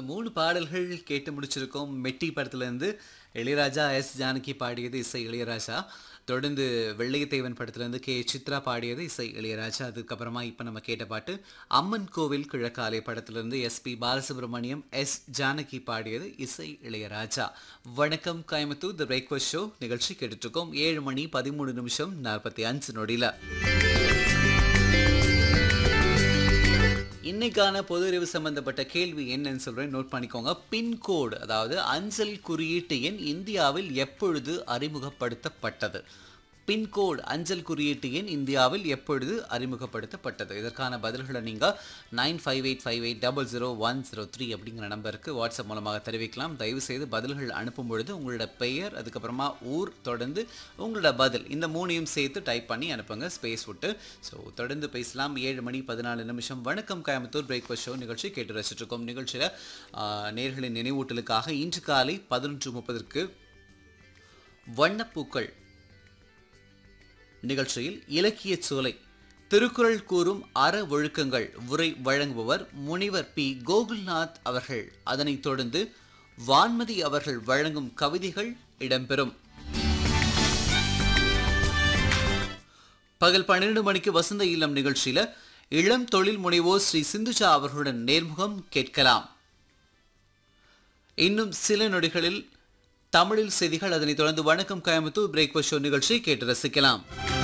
மூணு பாடல்கள் கேட்டு முடிச்சிருக்கோம் மெட்டி படத்துலேருந்து இளையராஜா எஸ் ஜானகி பாடியது இசை இளையராஜா தொடர்ந்து வெள்ளையத்தேவன் படத்துலேருந்து கே சித்ரா பாடியது இசை இளையராஜா அதுக்கப்புறமா இப்போ நம்ம கேட்ட பாட்டு அம்மன் கோவில் கிழக்காலை படத்துலேருந்து எஸ்பி பாலசுப்ரமணியம் எஸ் ஜானகி பாடியது இசை இளையராஜா வணக்கம் கோயம்புத்தூர் த பிரேக்ஃபாஸ்ட் ஷோ நிகழ்ச்சி கேட்டுட்ருக்கோம் ஏழு மணி பதிமூணு நிமிஷம் நாற்பத்தி அஞ்சு நொடியில் இன்னைக்கான பொது அறிவு சம்பந்தப்பட்ட கேள்வி என்னன்னு சொல்றேன் நோட் பண்ணிக்கோங்க பின்கோடு அதாவது அஞ்சல் குறியீட்டு எண் இந்தியாவில் எப்பொழுது அறிமுகப்படுத்தப்பட்டது பின்கோடு அஞ்சல் குறியீட்டு எண் இந்தியாவில் எப்பொழுது அறிமுகப்படுத்தப்பட்டது இதற்கான பதில்களை நீங்கள் nine five eight five eight double zero one zero three அப்படிங்கிற நம்பருக்கு வாட்ஸ்அப் மூலமாக தெரிவிக்கலாம் தயவு செய்து பதில்கள் அனுப்பும் பொழுது உங்களோட பெயர் அதுக்கப்புறமா ஊர் தொடர்ந்து உங்களோட பதில் இந்த மூணையும் சேர்த்து டைப் பண்ணி அனுப்புங்க ஸ்பேஸ் விட்டு ஸோ தொடர்ந்து பேசலாம் ஏழு மணி பதினாலு நிமிஷம் வணக்கம் கோயம்புத்தூர் பிரேக்ஃபாஸ்ட் ஷோ நிகழ்ச்சி கேட்டு ரசிச்சுட்டு இருக்கோம் நிகழ்ச்சியில் நேர்களின் நினைவூட்டலுக்காக இன்று காலை பதினொன்று முப்பதற்கு வண்ணப்பூக்கள் நிகழ்ச்சியில் இலக்கிய சோலை திருக்குறள் கூறும் அற ஒழுக்கங்கள் உரை வழங்குபவர் முனிவர் பி கோகுல்நாத் அவர்கள் அதனைத் தொடர்ந்து வான்மதி அவர்கள் வழங்கும் கவிதைகள் இடம்பெறும் பகல் பன்னிரண்டு மணிக்கு வசந்த இல்லம் நிகழ்ச்சியில இளம் தொழில் முனைவோர் ஸ்ரீ சிந்துஜா அவர்களுடன் நேர்முகம் கேட்கலாம் இன்னும் சில நொடிகளில் தமிழில் செய்திகள் அதனைத் தொடர்ந்து வணக்கம் கோயம்புத்தூர் பிரேக்ஃபாஸ்ட் ஷோ நிகழ்ச்சி கேட்டு ரசிக்கலாம்